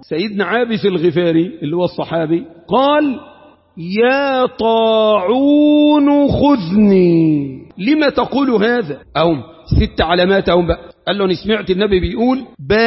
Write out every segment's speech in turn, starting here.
سيدنا عابس الغفاري اللي هو الصحابي قال يا طاعون خذني لما تقول هذا أو ست علامات أو بقى قال له أنا سمعت النبي بيقول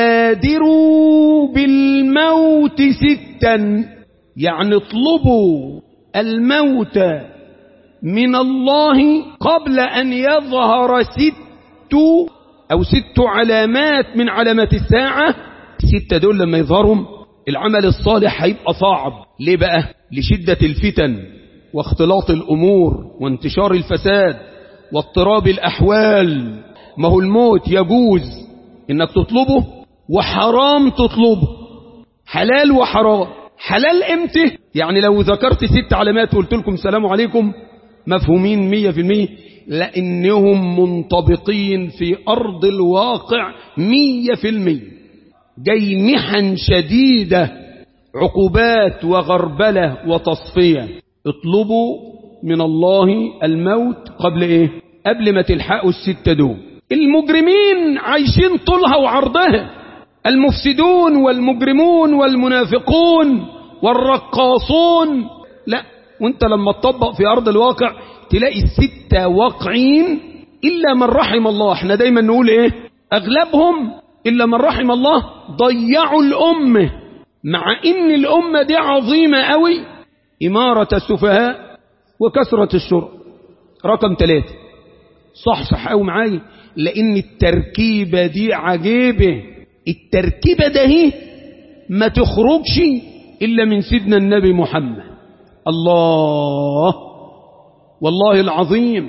بادروا بالموت ستا يعني اطلبوا الموت من الله قبل أن يظهر ست أو ست علامات من علامات الساعة ستة دول لما يظهرهم العمل الصالح هيبقى صعب ليه بقى لشدة الفتن واختلاط الأمور وانتشار الفساد واضطراب الأحوال ما هو الموت يجوز إنك تطلبه وحرام تطلبه حلال وحرام حلال امتى يعني لو ذكرت ست علامات وقلت لكم السلام عليكم مفهومين مية في المية لأنهم منطبقين في أرض الواقع مية في المية جاي محن شديدة عقوبات وغربلة وتصفية اطلبوا من الله الموت قبل ايه قبل ما تلحقوا الستة دول المجرمين عايشين طولها وعرضها المفسدون والمجرمون والمنافقون والرقاصون لا وانت لما تطبق في أرض الواقع تلاقي الستة واقعين إلا من رحم الله احنا دايما نقول ايه أغلبهم إلا من رحم الله ضيعوا الأمة مع إن الأمة دي عظيمة قوي إمارة السفهاء وكثرة الشرب رقم ثلاثة صح صح قوي معايا لأن التركيبة دي عجيبة التركيبة ده هي ما تخرجش إلا من سيدنا النبي محمد الله والله العظيم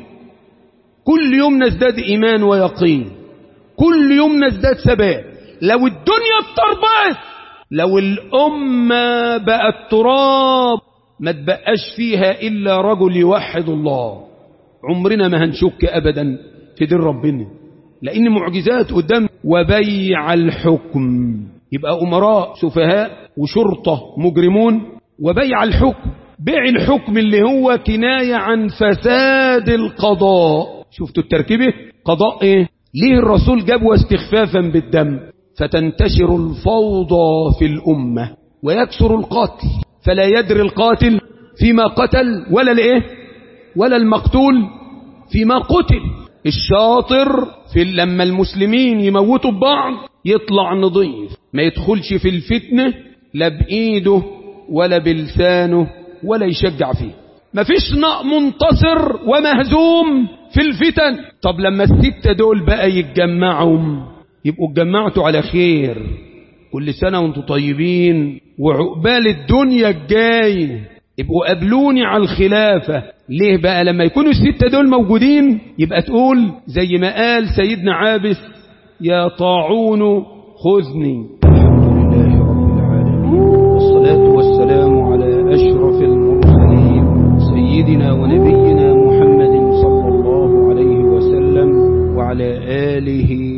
كل يوم نزداد إيمان ويقين كل يوم نزداد ثبات لو الدنيا اتربت لو الأمة بقت تراب ما تبقاش فيها إلا رجل يوحد الله عمرنا ما هنشك أبدا في دين ربنا لأن معجزات قدام وبيع الحكم يبقى أمراء سفهاء وشرطة مجرمون وبيع الحكم بيع الحكم اللي هو كناية عن فساد القضاء شفتوا التركيبة قضاء ايه ليه الرسول جابوا استخفافا بالدم فتنتشر الفوضى في الأمة ويكثر القتل فلا يدري القاتل فيما قتل ولا الايه ولا المقتول فيما قتل الشاطر في لما المسلمين يموتوا ببعض يطلع نظيف ما يدخلش في الفتنة لا بإيده ولا بلسانه ولا يشجع فيه ما فيش منتصر ومهزوم في الفتن طب لما الستة دول بقى يتجمعوا يبقوا اتجمعتوا على خير كل سنة وانتم طيبين وعقبال الدنيا الجاي يبقوا قابلوني على الخلافة ليه بقى لما يكونوا الستة دول موجودين يبقى تقول زي ما قال سيدنا عابس يا طاعون خذني الحمد لله رب العالمين والصلاة والسلام على أشرف المرسلين سيدنا ونبينا محمد صلى الله عليه وسلم وعلى آله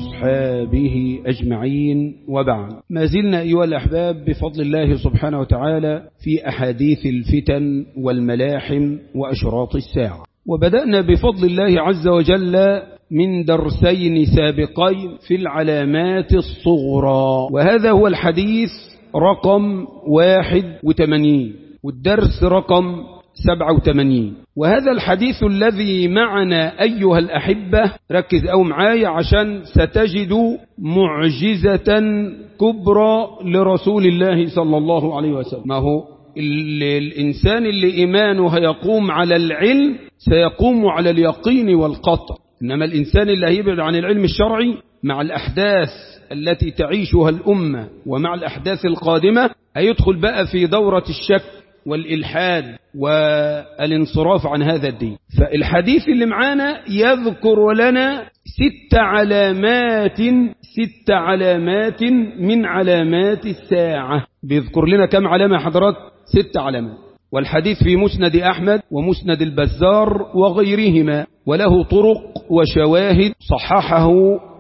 وأصحابه أجمعين وبعد ما زلنا أيها الأحباب بفضل الله سبحانه وتعالى في أحاديث الفتن والملاحم وأشراط الساعة وبدأنا بفضل الله عز وجل من درسين سابقين في العلامات الصغرى وهذا هو الحديث رقم واحد وثمانين والدرس رقم سبعة وثمانين وهذا الحديث الذي معنا أيها الأحبة ركز أو معايا عشان ستجد معجزة كبرى لرسول الله صلى الله عليه وسلم ما هو الإنسان اللي إيمانه هيقوم على العلم سيقوم على اليقين والقطع إنما الإنسان اللي هيبعد عن العلم الشرعي مع الأحداث التي تعيشها الأمة ومع الأحداث القادمة هيدخل بقى في دورة الشك والإلحاد والانصراف عن هذا الدين فالحديث اللي معانا يذكر لنا ست علامات ست علامات من علامات الساعة بيذكر لنا كم علامة حضرات ست علامات والحديث في مسند أحمد ومسند البزار وغيرهما وله طرق وشواهد صححه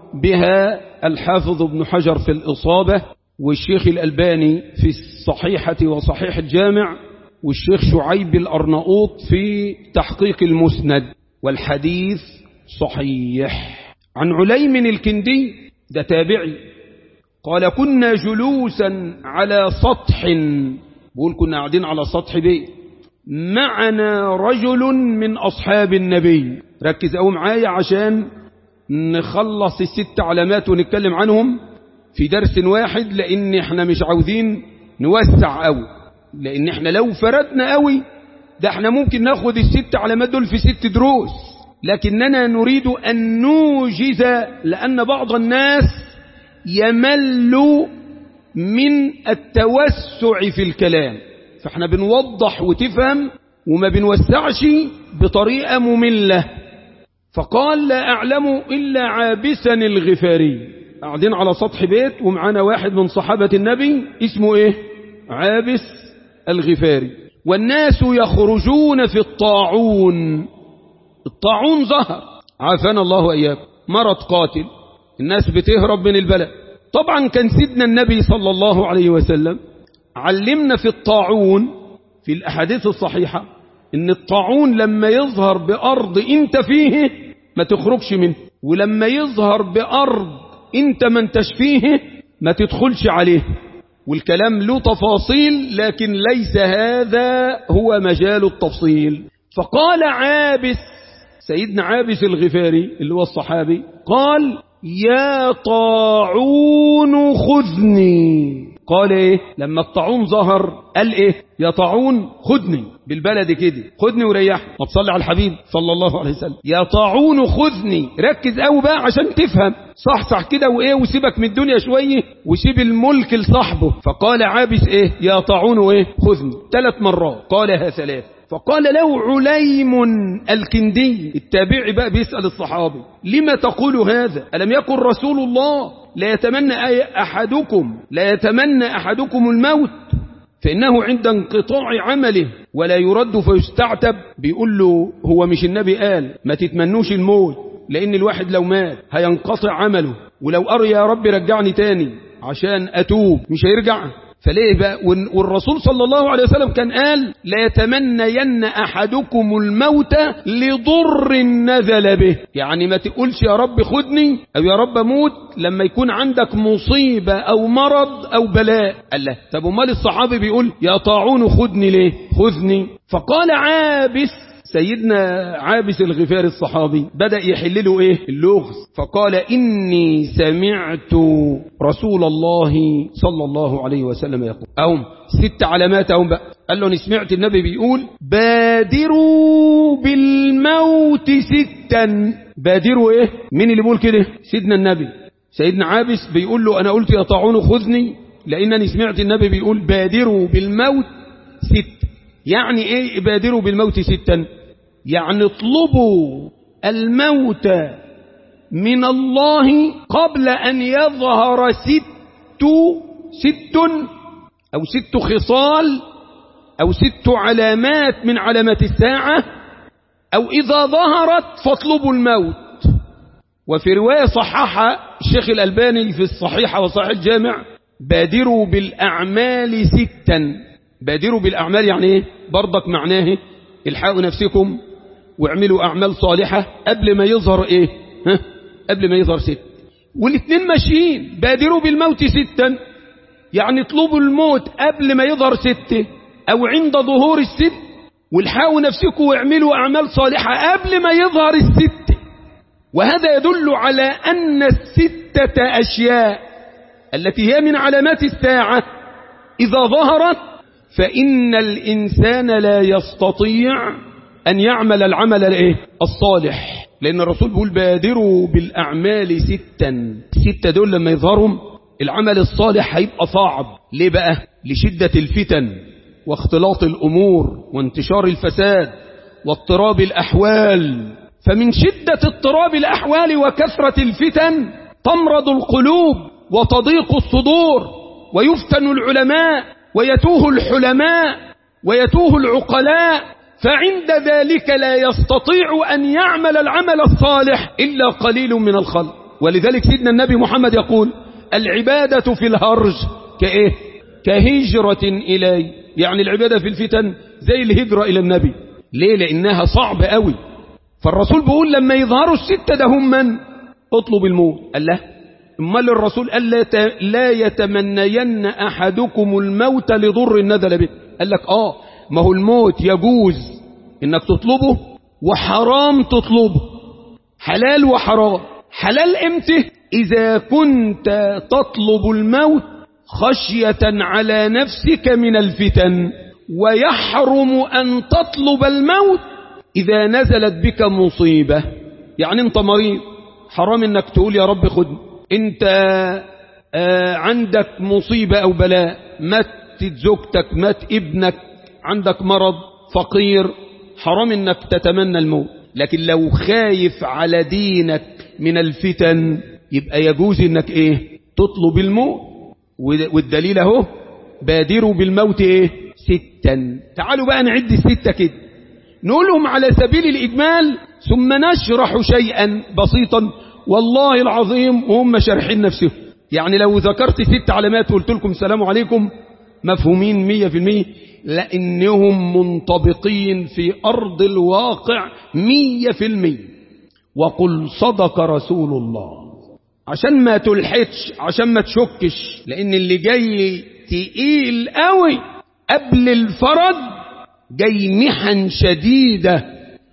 بها الحافظ ابن حجر في الإصابة والشيخ الألباني في الصحيحة وصحيح الجامع والشيخ شعيب الأرناؤوط في تحقيق المسند والحديث صحيح عن عليم الكندي ده تابعي قال كنا جلوسا على سطح بقول كنا قاعدين على سطح بيت معنا رجل من أصحاب النبي ركز أو معايا عشان نخلص الست علامات ونتكلم عنهم في درس واحد لأن احنا مش عاوزين نوسع قوي لأن احنا لو فردنا قوي ده احنا ممكن ناخد الست علامات دول في ست دروس لكننا نريد أن نوجز لأن بعض الناس يمل من التوسع في الكلام فاحنا بنوضح وتفهم وما بنوسعش بطريقة مملة فقال لا أعلم إلا عابسا الغفاري قاعدين على سطح بيت ومعانا واحد من صحابة النبي اسمه ايه عابس الغفاري والناس يخرجون في الطاعون الطاعون ظهر عافانا الله وإياكم مرض قاتل الناس بتهرب من البلد طبعا كان سيدنا النبي صلى الله عليه وسلم علمنا في الطاعون في الأحاديث الصحيحة إن الطاعون لما يظهر بأرض أنت فيه ما تخرجش منه ولما يظهر بأرض أنت ما انتش فيه ما تدخلش عليه والكلام له تفاصيل لكن ليس هذا هو مجال التفصيل فقال عابس سيدنا عابس الغفاري اللي هو الصحابي قال يا طاعون خذني قال ايه لما الطاعون ظهر قال ايه يا طاعون خذني بالبلد كده خذني وريحني ما تصلي على الحبيب صلى الله عليه وسلم يا طاعون خذني ركز قوي بقى عشان تفهم صحصح كده وايه وسيبك من الدنيا شويه وسيب الملك لصاحبه فقال عابس ايه يا طاعون وايه خذني ثلاث مرات قالها ثلاث فقال له عليم الكندي التابعي بقى بيسأل الصحابي لما تقول هذا ألم يكن رسول الله لا يتمنى أحدكم لا يتمنى أحدكم الموت فإنه عند انقطاع عمله ولا يرد فيستعتب بيقول له هو مش النبي قال ما تتمنوش الموت لأن الواحد لو مات هينقطع عمله ولو أرى يا رب رجعني تاني عشان أتوب مش هيرجع فليه بقى والرسول صلى الله عليه وسلم كان قال لا يتمنين أحدكم الموت لضر نزل به يعني ما تقولش يا رب خدني أو يا رب موت لما يكون عندك مصيبة أو مرض أو بلاء قال له طب امال الصحابي بيقول يا طاعون خدني ليه خذني فقال عابس سيدنا عابس الغفار الصحابي بدأ يحل له ايه اللغز فقال إني سمعت رسول الله صلى الله عليه وسلم يقول أو ست علامات أو بقى قال له أنا سمعت النبي بيقول بادروا بالموت ستا بادروا ايه مين اللي بيقول كده سيدنا النبي سيدنا عابس بيقول له أنا قلت يا طاعون خذني لأنني سمعت النبي بيقول بادروا بالموت ست يعني ايه بادروا بالموت ستا يعني اطلبوا الموت من الله قبل أن يظهر ست ست أو ست خصال أو ست علامات من علامات الساعة أو إذا ظهرت فاطلبوا الموت وفي رواية صححها الشيخ الألباني في الصحيحة وصحيح الجامع بادروا بالأعمال ستا بادروا بالأعمال يعني ايه برضك معناه الحقوا نفسكم واعملوا أعمال صالحة قبل ما يظهر ايه ها؟ قبل ما يظهر ست والاثنين ماشيين بادروا بالموت ستا يعني اطلبوا الموت قبل ما يظهر ستة او عند ظهور الست والحقوا نفسكم واعملوا أعمال صالحة قبل ما يظهر الست وهذا يدل على أن الستة أشياء التي هي من علامات الساعة إذا ظهرت فإن الإنسان لا يستطيع أن يعمل العمل الايه الصالح لأن الرسول بيقول بادروا بالأعمال ستا ستة دول لما يظهرهم العمل الصالح هيبقى صعب ليه بقى لشدة الفتن واختلاط الأمور وانتشار الفساد واضطراب الأحوال فمن شدة اضطراب الأحوال وكثرة الفتن تمرض القلوب وتضيق الصدور ويفتن العلماء ويتوه الحلماء ويتوه العقلاء فعند ذلك لا يستطيع أن يعمل العمل الصالح إلا قليل من الخلق ولذلك سيدنا النبي محمد يقول العبادة في الهرج كإيه كهجرة إلي يعني العبادة في الفتن زي الهجرة إلى النبي ليه لأنها صعبة قوي فالرسول بيقول لما يظهروا الستة ده هم من اطلب الموت قال له امال الرسول قال لا, ت... لا يتمنين أحدكم الموت لضر نزل به قال لك آه ما هو الموت يجوز إنك تطلبه وحرام تطلبه حلال وحرام حلال امتى إذا كنت تطلب الموت خشية على نفسك من الفتن ويحرم أن تطلب الموت إذا نزلت بك مصيبة يعني أنت مريض حرام أنك تقول يا رب خدني أنت آه عندك مصيبة أو بلاء ماتت زوجتك مات ابنك عندك مرض فقير حرام أنك تتمنى الموت لكن لو خايف على دينك من الفتن يبقى يجوز أنك إيه تطلب الموت والدليل اهو بادروا بالموت ايه ستا تعالوا بقى نعد الستة كده نقولهم على سبيل الإجمال ثم نشرح شيئا بسيطا والله العظيم وهم شارحين نفسهم يعني لو ذكرت ست علامات وقلت لكم السلام عليكم مفهومين مية في المية لأنهم منطبقين في أرض الواقع مية في المية وقل صدق رسول الله عشان ما تلحتش عشان ما تشكش لان اللي جاي تقيل قوي قبل الفرج جاي محن شديدة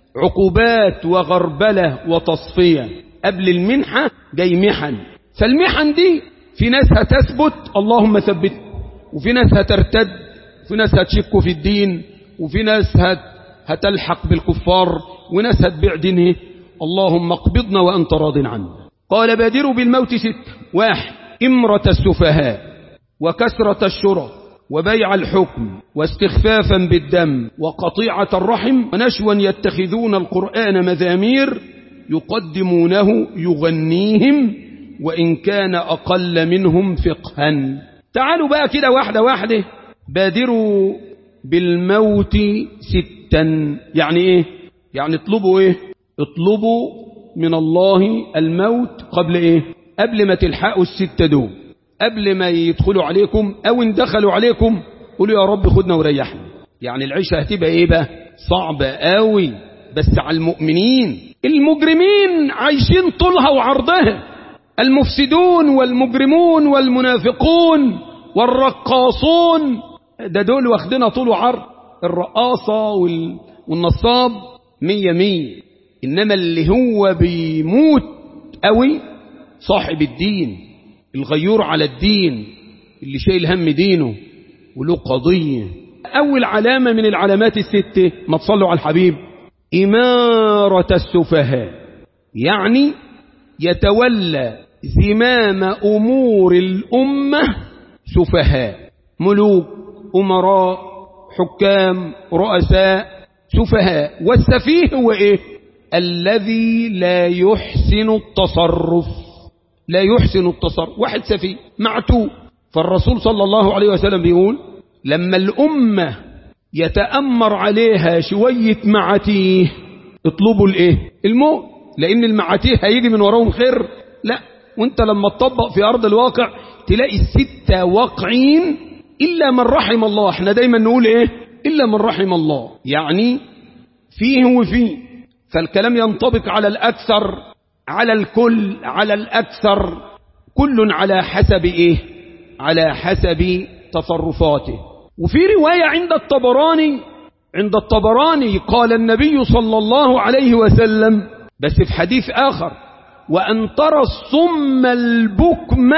عقوبات وغربلة وتصفية قبل المنحة جاي محن فالمحن دي في ناس هتثبت اللهم ثبت وفي ناس هترتد وفي ناس هتشك في الدين وفي ناس هت هتلحق بالكفار وناس هتبيع دينه اللهم اقبضنا وأنت راض عنا قال بادروا بالموت ست واحد إمرة السفهاء وكسرة الشرى وبيع الحكم واستخفافا بالدم وقطيعة الرحم ونشوا يتخذون القرآن مذامير يقدمونه يغنيهم وإن كان أقل منهم فقها تعالوا بقى كده واحدة واحدة بادروا بالموت ستا يعني ايه يعني اطلبوا ايه اطلبوا من الله الموت قبل ايه قبل ما تلحقوا الستة دول قبل ما يدخلوا عليكم او ان دخلوا عليكم قولوا يا رب خدنا وريحنا يعني العيشة هتبقى ايه بقى صعبة قوي بس على المؤمنين المجرمين عايشين طولها وعرضها المفسدون والمجرمون والمنافقون والرقاصون ده دول واخدنا طول وعرض الرقاصة والنصاب مية مية إنما اللي هو بيموت قوي صاحب الدين الغيور على الدين اللي شايل هم دينه وله قضية أول علامة من العلامات الستة ما تصلوا على الحبيب إمارة السفهاء يعني يتولى زمام أمور الأمة سفهاء ملوك أمراء حكام رؤساء سفهاء والسفيه هو إيه الذي لا يحسن التصرف لا يحسن التصرف واحد سفيه معتوه فالرسول صلى الله عليه وسلم بيقول لما الأمة يتأمر عليها شوية معتيه اطلبوا الايه الموت لأن المعتيه هيجي من وراهم خير لا وانت لما تطبق في أرض الواقع تلاقي الستة واقعين إلا من رحم الله احنا دايما نقول ايه إلا من رحم الله يعني فيه وفيه فالكلام ينطبق على الأكثر على الكل على الأكثر كل على حسب ايه على حسب تصرفاته وفي رواية عند الطبراني عند الطبراني قال النبي صلى الله عليه وسلم بس في حديث آخر وأن ترى الصم البكم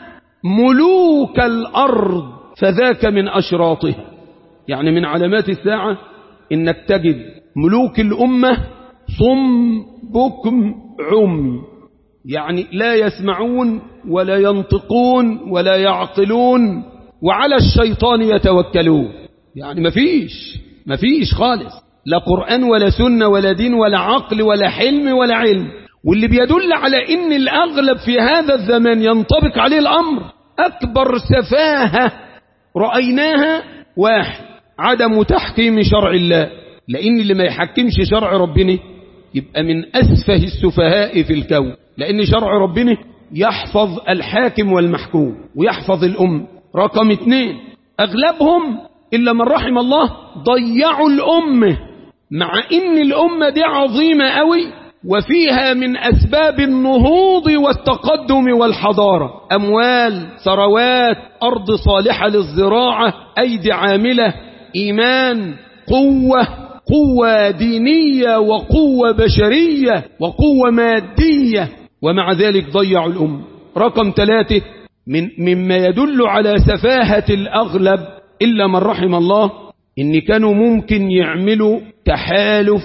ملوك الأرض فذاك من أشراطه يعني من علامات الساعة إنك تجد ملوك الأمة صم بكم عمي يعني لا يسمعون ولا ينطقون ولا يعقلون وعلى الشيطان يتوكلون يعني مفيش مفيش خالص لا قرآن ولا سنة ولا دين ولا عقل ولا حلم ولا علم واللي بيدل على ان الاغلب في هذا الزمان ينطبق عليه الامر اكبر سفاهة رأيناها واحد عدم تحكيم شرع الله لان اللي ما يحكمش شرع ربنا يبقى من اسفه السفهاء في الكون لان شرع ربنا يحفظ الحاكم والمحكوم ويحفظ الام رقم اثنين اغلبهم الا من رحم الله ضيعوا الامه مع ان الامه دي عظيمه قوي وفيها من أسباب النهوض والتقدم والحضارة أموال ثروات أرض صالحة للزراعة أيدي عاملة إيمان قوة قوة دينية وقوة بشرية وقوة مادية ومع ذلك ضيعوا الأمة رقم ثلاثة من مما يدل على سفاهة الأغلب إلا من رحم الله إن كانوا ممكن يعملوا تحالف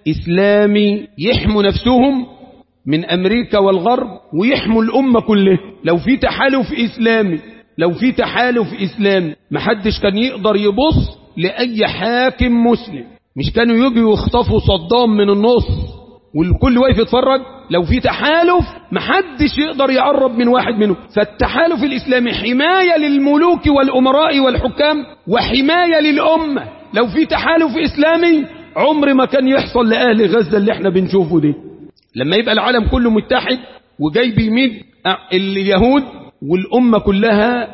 إسلامي يحموا نفسهم من أمريكا والغرب ويحموا الأمة كلها لو في تحالف إسلامي لو في تحالف إسلامي محدش كان يقدر يبص لأي حاكم مسلم مش كانوا يجوا يخطفوا صدام من النص والكل واقف يتفرج لو في تحالف محدش يقدر يقرب من واحد منهم فالتحالف الإسلامي حماية للملوك والأمراء والحكام وحماية للأمة لو في تحالف إسلامي عمر ما كان يحصل لأهل غزة اللي احنا بنشوفه ده لما يبقى العالم كله متحد وجاي بيميد اليهود والأمة كلها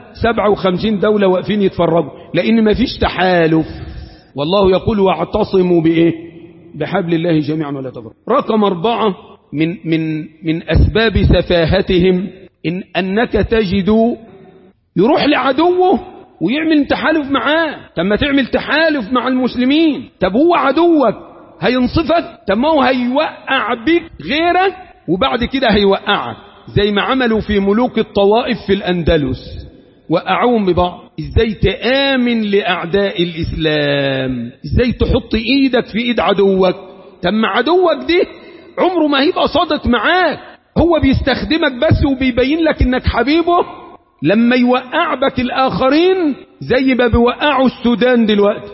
57 دولة واقفين يتفرجوا لأن ما فيش تحالف والله يقول واعتصموا بإيه بحبل الله جميعا ولا تفرقوا رقم أربعة من, من, من أسباب سفاهتهم إن أنك تجد يروح لعدوه ويعمل تحالف معاه طب ما تعمل تحالف مع المسلمين طب هو عدوك هينصفك طب ما هو هيوقع بك غيرك وبعد كده هيوقعك زي ما عملوا في ملوك الطوائف في الأندلس وقعوهم ببعض ازاي تآمن لأعداء الإسلام ازاي تحط ايدك في ايد عدوك طب ما عدوك دي عمره ما هيبقى صادق معاك هو بيستخدمك بس وبيبين لك انك حبيبه لما يوقع بك الآخرين زي ما بيوقعوا السودان دلوقتي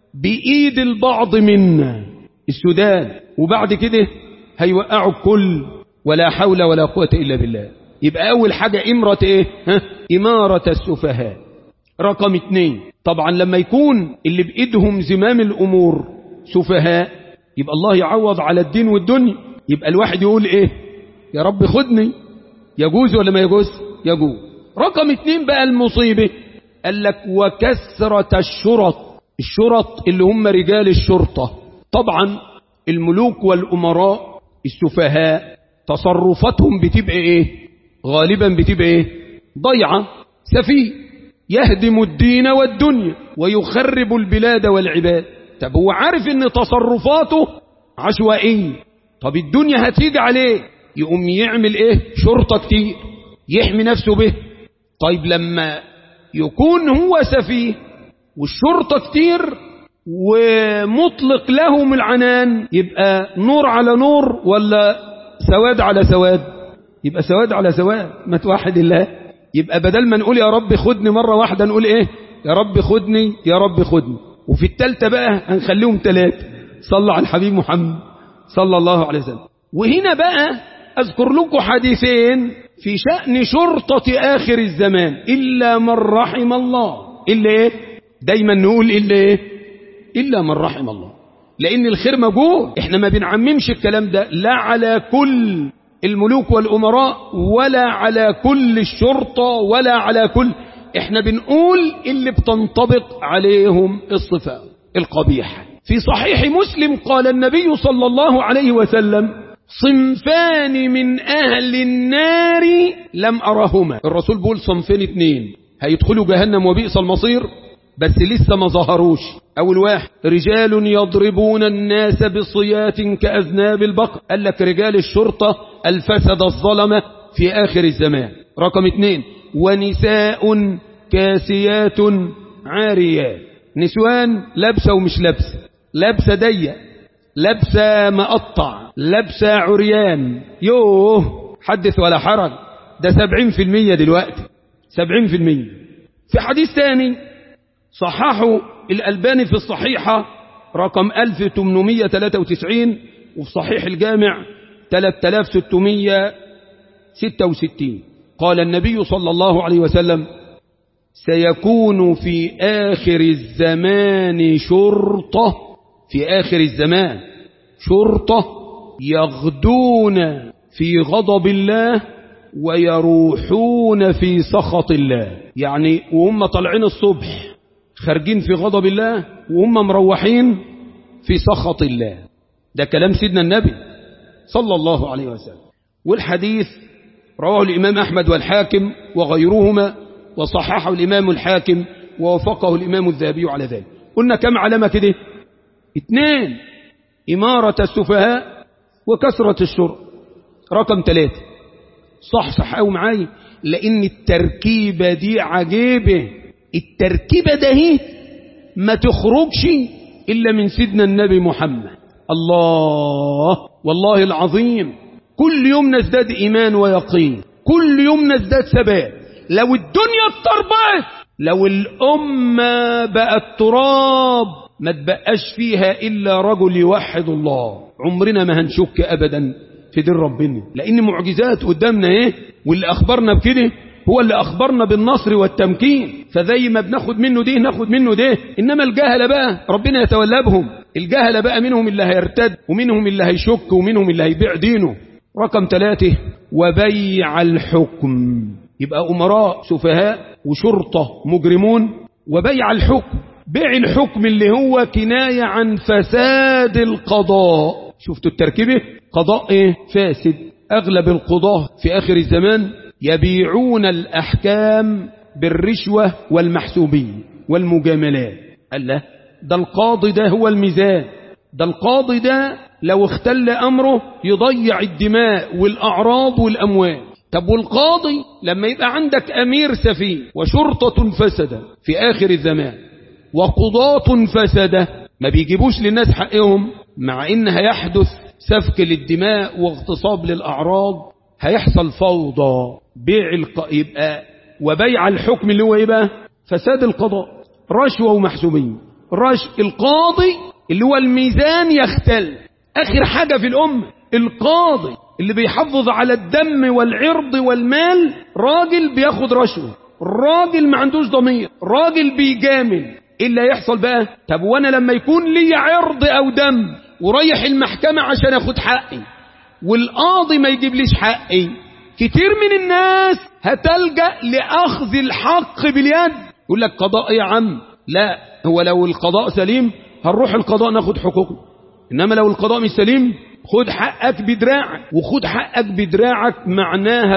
بإيد البعض منا السودان وبعد كده هيوقعوا الكل ولا حول ولا قوة إلا بالله يبقى أول حاجة إمرة إيه ها؟ إمارة السفهاء رقم اتنين طبعا لما يكون اللي بإيدهم زمام الأمور سفهاء يبقى الله يعوض على الدين والدنيا يبقى الواحد يقول إيه يا رب خدني يجوز ولا ما يجوز يجوز رقم اتنين بقى المصيبة قال لك وكثرة الشرط الشرط اللي هم رجال الشرطة طبعا الملوك والأمراء السفهاء تصرفاتهم بتبقى ايه غالبا بتبقى ايه ضيعة سفيه يهدم الدين والدنيا ويخرب البلاد والعباد طب هو عارف ان تصرفاته عشوائية طب الدنيا هتيجي عليه يقوم يعمل ايه شرطة كتير يحمي نفسه به طيب لما يكون هو سفيه والشرطة كتير ومطلق لهم العنان يبقى نور على نور ولا سواد على سواد يبقى سواد على سواد ما توحد الله يبقى بدل ما نقول يا رب خدني مرة واحدة نقول ايه يا رب خدني يا رب خدني وفي التالتة بقى هنخليهم تلاتة صلى على الحبيب محمد صلى الله عليه وسلم وهنا بقى أذكر لكم حديثين في شأن شرطة آخر الزمان إلا من رحم الله إلا إيه دايما نقول إلا إيه إلا من رحم الله لأن الخير موجود إحنا ما بنعممش الكلام ده لا على كل الملوك والأمراء ولا على كل الشرطة ولا على كل إحنا بنقول اللي بتنطبق عليهم الصفات القبيحة في صحيح مسلم قال النبي صلى الله عليه وسلم صنفان من أهل النار لم أرهما الرسول بيقول صنفين اتنين هيدخلوا جهنم وبئس المصير بس لسه ما ظهروش أول واحد رجال يضربون الناس بصيات كأذناب البقر قال لك رجال الشرطة الفسد الظلمة في آخر الزمان رقم اثنين ونساء كاسيات عاريات نسوان لابسة ومش لابسة لابسة ضيق لابسة مقطع لابسة عريان يوه حدث ولا حرج ده سبعين في المية دلوقتي سبعين في المية في حديث ثاني صححه الألباني في الصحيحة رقم 1893 وفي صحيح الجامع 3666 قال النبي صلى الله عليه وسلم سيكون في آخر الزمان شرطة في آخر الزمان شرطة يغدون في غضب الله ويروحون في سخط الله يعني وهم طالعين الصبح خارجين في غضب الله وهم مروحين في سخط الله ده كلام سيدنا النبي صلى الله عليه وسلم والحديث رواه الإمام أحمد والحاكم وغيرهما وصححه الإمام الحاكم ووفقه الإمام الذهبي على ذلك قلنا كم علامة كده اثنين إمارة السفهاء وكثرة الشرب رقم ثلاثة صح صح أو معاي لأن التركيبة دي عجيبة التركيبة ده هي ما تخرجش إلا من سيدنا النبي محمد الله والله العظيم كل يوم نزداد إيمان ويقين كل يوم نزداد ثبات لو الدنيا اتربت لو الأمة بقت تراب ما تبقاش فيها إلا رجل يوحد الله عمرنا ما هنشك أبدا في دين ربنا لأن معجزات قدامنا إيه واللي أخبرنا بكده هو اللي أخبرنا بالنصر والتمكين فزي ما بناخد منه ده ناخد منه ده إنما الجهلة بقى ربنا يتولى بهم الجهلة بقى منهم اللي هيرتد ومنهم اللي هيشك ومنهم اللي هيبيع دينه رقم ثلاثة وبيع الحكم يبقى أمراء سفهاء وشرطة مجرمون وبيع الحكم بيع الحكم اللي هو كناية عن فساد القضاء شفتوا التركيبة قضاء ايه فاسد اغلب القضاة في اخر الزمان يبيعون الاحكام بالرشوة والمحسوبية والمجاملات قال له ده القاضي ده هو الميزان ده القاضي ده لو اختل امره يضيع الدماء والاعراض والاموال طب والقاضي لما يبقى عندك امير سفيه وشرطة فسدة في اخر الزمان وقضاة فسدة ما بيجيبوش للناس حقهم مع ان هيحدث سفك للدماء واغتصاب للأعراض هيحصل فوضى بيع الق... يبقى وبيع الحكم اللي هو يبقى فساد القضاء رشوة ومحسوبية رش القاضي اللي هو الميزان يختل آخر حاجة في الأمة القاضي اللي بيحافظ على الدم والعرض والمال راجل بياخد رشوة راجل ما عندوش ضمير راجل بيجامل ايه اللي هيحصل بقى طب وانا لما يكون لي عرض او دم ورايح المحكمة عشان اخد حقي والقاضي ما يجيبليش حقي كتير من الناس هتلجأ لأخذ الحق باليد يقول لك قضاء يا عم لا هو لو القضاء سليم هنروح القضاء ناخد حقوقنا إنما لو القضاء مش سليم خد حقك بدراعك وخد حقك بدراعك معناها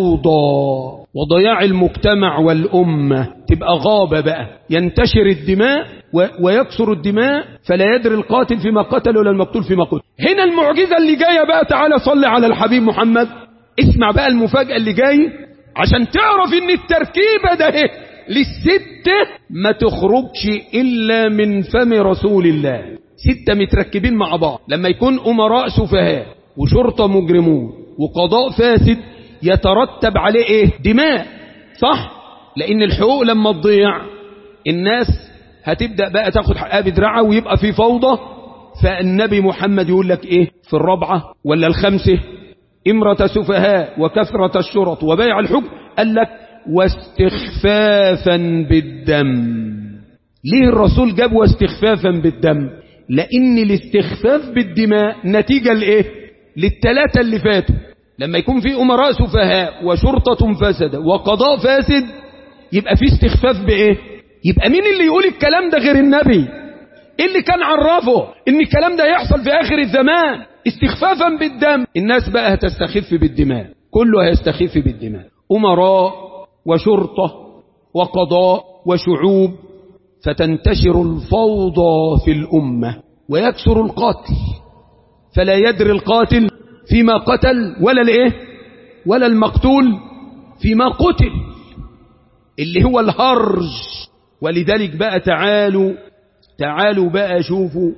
الفوضى وضياع المجتمع والأمة تبقى غابة بقى ينتشر الدماء ويكسر الدماء فلا يدري القاتل فيما قتل ولا المقتول فيما قتل هنا المعجزة اللي جاية بقى تعالى صل على الحبيب محمد اسمع بقى المفاجأة اللي جاية عشان تعرف ان التركيبة ده للستة ما تخرجش إلا من فم رسول الله ستة متركبين مع بعض لما يكون أمراء سفهاء وشرطة مجرمون وقضاء فاسد يترتب عليه ايه دماء صح لان الحقوق لما تضيع الناس هتبدأ بقى تاخد حقها بدراعها ويبقى في فوضى فالنبي محمد يقول لك ايه في الرابعة ولا الخمسة امرة سفهاء وكثرة الشرط وبيع الحكم قال لك واستخفافا بالدم ليه الرسول جاب واستخفافا بالدم لان الاستخفاف بالدماء نتيجة لايه للتلاتة اللي فاتوا لما يكون في امراء سفهاء وشرطة فاسدة وقضاء فاسد يبقى في استخفاف بايه يبقى مين اللي يقول الكلام ده غير النبي إيه اللي كان عرفه ان الكلام ده يحصل في اخر الزمان استخفافا بالدم الناس بقى هتستخف بالدماء كله هيستخف بالدماء امراء وشرطة وقضاء وشعوب فتنتشر الفوضى في الأمة ويكثر القتل فلا يدري القاتل فيما قتل ولا الايه ولا المقتول فيما قتل اللي هو الهرج ولذلك بقى تعالوا تعالوا بقى شوفوا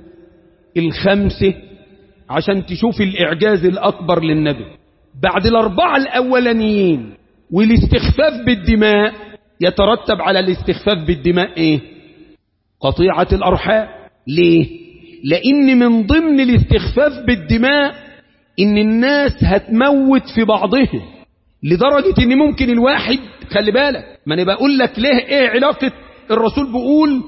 الخمسة عشان تشوف الإعجاز الأكبر للنبي بعد الأربعة الأولانيين والاستخفاف بالدماء يترتب على الاستخفاف بالدماء إيه قطيعة الأرحام ليه لأن من ضمن الاستخفاف بالدماء إن الناس هتموت في بعضهم لدرجة إن ممكن الواحد خلي بالك ما أنا بقول لك ليه إيه علاقة الرسول بيقول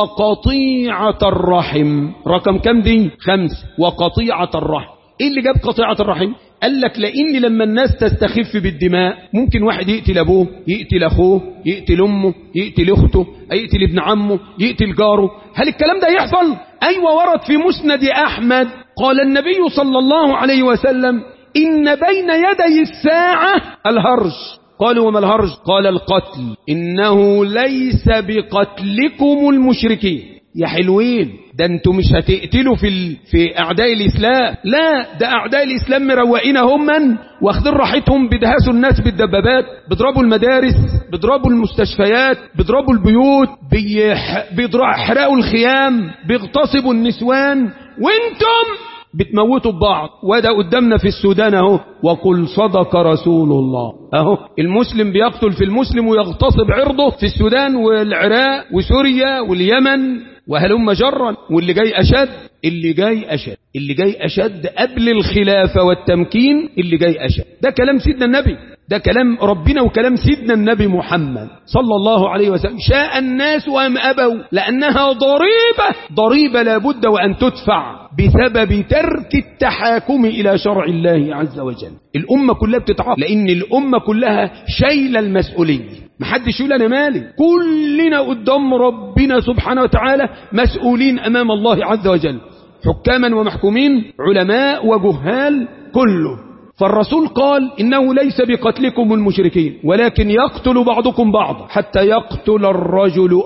وقطيعة الرحم رقم كم دي خمس وقطيعة الرحم ايه اللي جاب قطيعة الرحم قال لك لان لما الناس تستخف بالدماء ممكن واحد يقتل ابوه يقتل اخوه يقتل امه يقتل اخته يقتل ابن عمه يقتل جاره هل الكلام ده يحصل ايوه ورد في مسند احمد قال النبي صلى الله عليه وسلم إن بين يدي الساعة الهرج قالوا وما الهرج قال القتل إنه ليس بقتلكم المشركين يا حلوين ده انتوا مش هتقتلوا في ال... في اعداء الاسلام لا ده اعداء الاسلام مروقين هم من واخدين راحتهم بيدهسوا الناس بالدبابات بيضربوا المدارس بيضربوا المستشفيات بيضربوا البيوت بيح... بيحرقوا الخيام بيغتصبوا النسوان وانتم بتموتوا ببعض وده قدامنا في السودان اهو وقل صدق رسول الله اهو المسلم بيقتل في المسلم ويغتصب عرضه في السودان والعراق وسوريا واليمن وهلم جرا واللي جاي أشد اللي جاي أشد اللي جاي أشد قبل الخلافة والتمكين اللي جاي أشد ده كلام سيدنا النبي ده كلام ربنا وكلام سيدنا النبي محمد صلى الله عليه وسلم شاء الناس وأم أبوا لأنها ضريبة ضريبة لابد وأن تدفع بسبب ترك التحاكم إلى شرع الله عز وجل الأمة كلها بتتعاقب لأن الأمة كلها شايلة المسؤولية محدش يقول أنا مالي كلنا قدام ربنا سبحانه وتعالى مسؤولين أمام الله عز وجل حكاما ومحكومين علماء وجهال كله فالرسول قال إنه ليس بقتلكم المشركين ولكن يقتل بعضكم بعضا حتى يقتل الرجل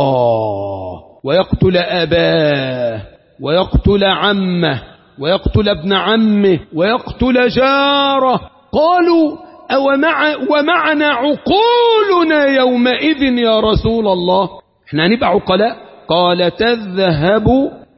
أخاه ويقتل أباه ويقتل عمه ويقتل ابن عمه ويقتل جاره قالوا أو مع ومعنا عقولنا يومئذ يا رسول الله احنا هنبقى عقلاء قال تذهب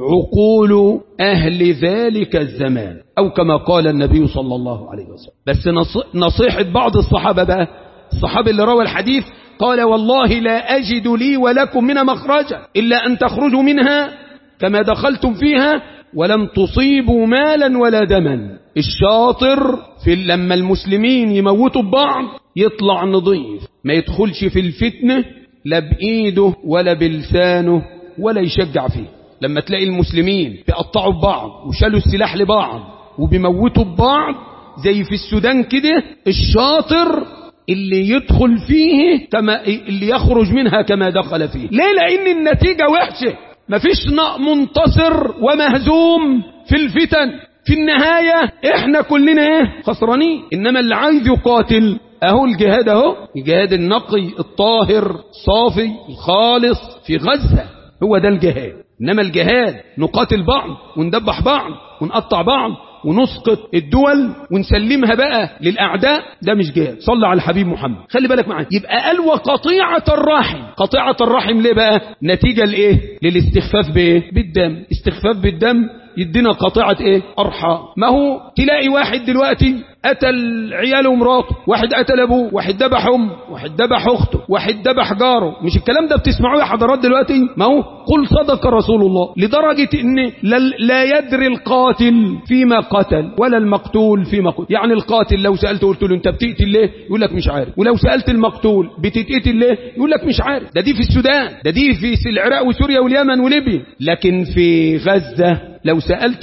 عقول أهل ذلك الزمان أو كما قال النبي صلى الله عليه وسلم بس نصيحة بعض الصحابة بقى الصحابة اللي روى الحديث قال والله لا أجد لي ولكم من مخرجا إلا أن تخرجوا منها كما دخلتم فيها ولم تصيبوا مالا ولا دما الشاطر في لما المسلمين يموتوا ببعض يطلع نظيف ما يدخلش في الفتنة لا بإيده ولا بلسانه ولا يشجع فيه لما تلاقي المسلمين بيقطعوا ببعض وشالوا السلاح لبعض وبيموتوا ببعض زي في السودان كده الشاطر اللي يدخل فيه كما اللي يخرج منها كما دخل فيه ليه لأن النتيجة وحشة مفيش منتصر ومهزوم في الفتن في النهاية احنا كلنا ايه خسرانين انما اللي عايز يقاتل اهو الجهاد اهو الجهاد النقي الطاهر صافي الخالص في غزة هو ده الجهاد انما الجهاد نقاتل بعض وندبح بعض ونقطع بعض ونسقط الدول ونسلمها بقى للأعداء ده مش جهاد صلى على الحبيب محمد خلي بالك معايا يبقى قال وقطيعة الرحم قطيعة الرحم ليه بقى نتيجة لإيه للاستخفاف بإيه بالدم استخفاف بالدم يدينا قطيعة ايه ارحام ما هو تلاقي واحد دلوقتي قتل عياله ومراته واحد قتل ابوه واحد ذبح امه واحد ذبح اخته واحد ذبح جاره مش الكلام ده بتسمعوه يا حضرات دلوقتي ما هو قل صدق رسول الله لدرجة ان لا يدري القاتل فيما قتل ولا المقتول فيما قتل يعني القاتل لو سألته قلت له انت بتقتل ليه يقول لك مش عارف ولو سألت المقتول بتتقتل ليه يقول لك مش عارف ده دي في السودان ده دي في العراق وسوريا واليمن وليبيا لكن في غزة لو سألت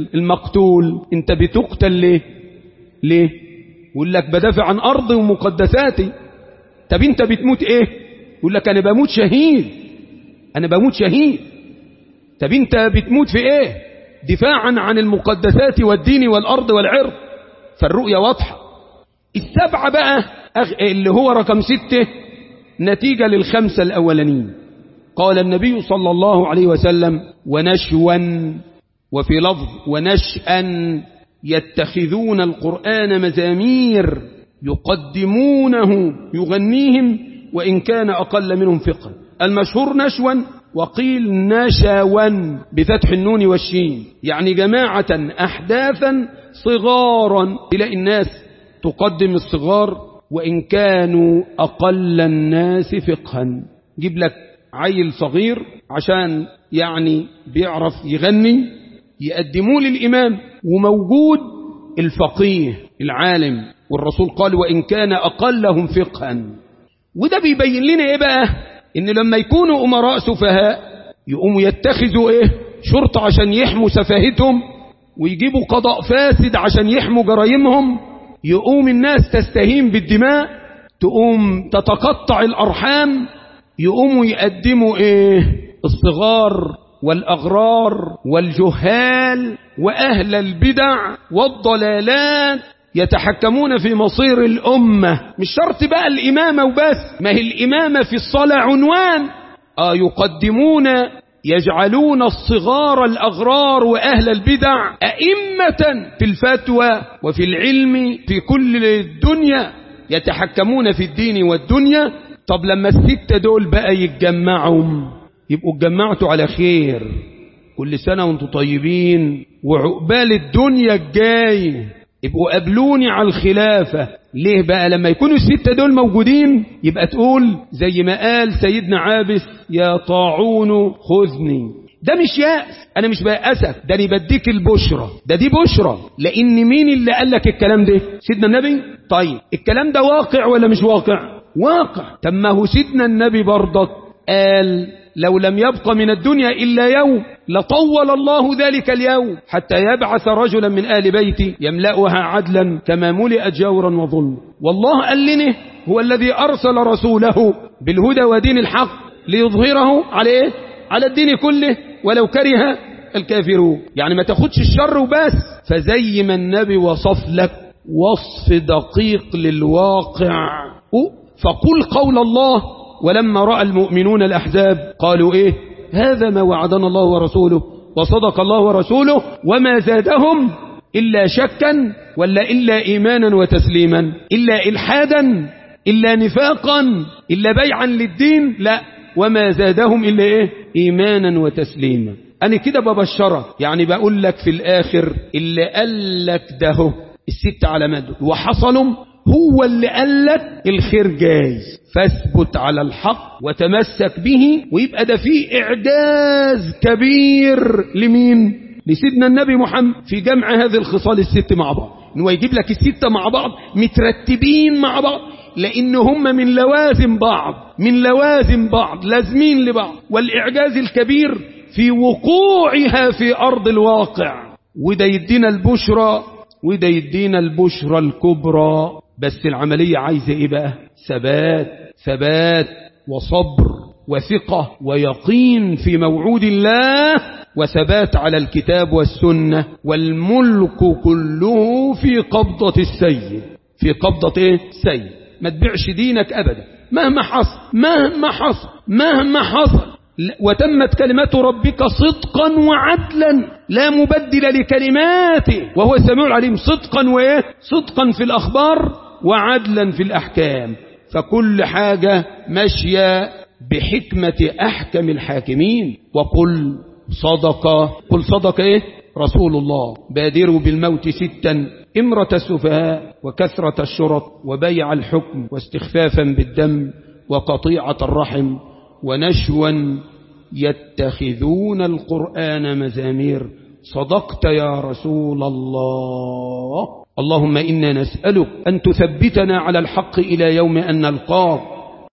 المقتول انت بتقتل ليه ليه يقول لك بدافع عن أرضي ومقدساتي طب انت بتموت ايه يقول لك انا بموت شهيد انا بموت شهيد طب انت بتموت في ايه دفاعا عن المقدسات والدين والأرض والعرض فالرؤية واضحة السبعة بقى اللي هو رقم ستة نتيجة للخمسة الأولانيين قال النبي صلى الله عليه وسلم ونشوا وفي لفظ ونشأا يتخذون القرآن مزامير يقدمونه يغنيهم وإن كان أقل منهم فقه المشهور نشوا وقيل نشوا بفتح النون والشين يعني جماعة أحداثا صغارا تلاقي الناس تقدم الصغار وإن كانوا أقل الناس فقها جيب لك عيل صغير عشان يعني بيعرف يغني يقدموه للإمام وموجود الفقيه العالم والرسول قال وإن كان أقلهم فقها وده بيبين لنا إيه بقى إن لما يكونوا أمراء سفهاء يقوموا يتخذوا إيه شرطة عشان يحموا سفاهتهم ويجيبوا قضاء فاسد عشان يحموا جرايمهم يقوم الناس تستهين بالدماء تقوم تتقطع الأرحام يقوموا يقدموا إيه الصغار والأغرار والجهال وأهل البدع والضلالات يتحكمون في مصير الأمة مش شرط بقى الإمامة وبس ما هي الإمامة في الصلاة عنوان آه يقدمون يجعلون الصغار الأغرار وأهل البدع أئمة في الفتوى وفي العلم في كل الدنيا يتحكمون في الدين والدنيا طب لما الستة دول بقى يتجمعوا يبقوا اتجمعتوا على خير كل سنة وانتم طيبين وعقبال الدنيا الجاي يبقوا قابلوني على الخلافة ليه بقى لما يكونوا الستة دول موجودين يبقى تقول زي ما قال سيدنا عابس يا طاعون خذني ده مش يأس انا مش بيأسك ده انا بديك البشرة ده دي بشرة لان مين اللي قال لك الكلام ده سيدنا النبي طيب الكلام ده واقع ولا مش واقع واقع طب ما هو سيدنا النبي برضك قال لو لم يبق من الدنيا إلا يوم لطول الله ذلك اليوم حتى يبعث رجلا من آل بيتي يملأها عدلا كما ملئت جورا وظلم والله قال لنا هو الذي أرسل رسوله بالهدى ودين الحق ليظهره على إيه؟ على الدين كله ولو كره الكافرون يعني ما تاخدش الشر وبس فزي ما النبي وصف لك وصف دقيق للواقع فقل قول الله ولما رأى المؤمنون الأحزاب قالوا إيه هذا ما وعدنا الله ورسوله وصدق الله ورسوله وما زادهم إلا شكا ولا إلا إيمانا وتسليما إلا إلحادا إلا نفاقا إلا بيعا للدين لا وما زادهم إلا إيه إيمانا وتسليما أنا كده ببشرك يعني بقول لك في الآخر اللي قال لك ده الست علامات وحصلوا هو اللي قال لك الخير جاي فاثبت على الحق وتمسك به ويبقى ده فيه إعجاز كبير لمين لسيدنا النبي محمد في جمع هذه الخصال الست مع بعض انه يجيب لك الستة مع بعض مترتبين مع بعض لأن هم من لوازم بعض من لوازم بعض لازمين لبعض والإعجاز الكبير في وقوعها في أرض الواقع وده يدينا البشرى وده يدينا البشرى الكبرى بس العملية عايزة ايه بقى ثبات ثبات وصبر وثقة ويقين في موعود الله وثبات على الكتاب والسنة والملك كله في قبضة السيد في قبضة ايه سيد ما تبيعش دينك ابدا مهما حصل مهما حصل مهما حصل وتمت كلمة ربك صدقا وعدلا لا مبدل لكلماته وهو السميع العليم صدقا وإيه صدقا في الأخبار وعدلا في الأحكام فكل حاجة ماشية بحكمة أحكم الحاكمين وقل صدق قل صدق إيه رسول الله بادروا بالموت ستا إمرة السفهاء وكثرة الشرط وبيع الحكم واستخفافا بالدم وقطيعة الرحم ونشوا يتخذون القرآن مزامير صدقت يا رسول الله اللهم إنا نسألك أن تثبتنا على الحق إلى يوم أن نلقاك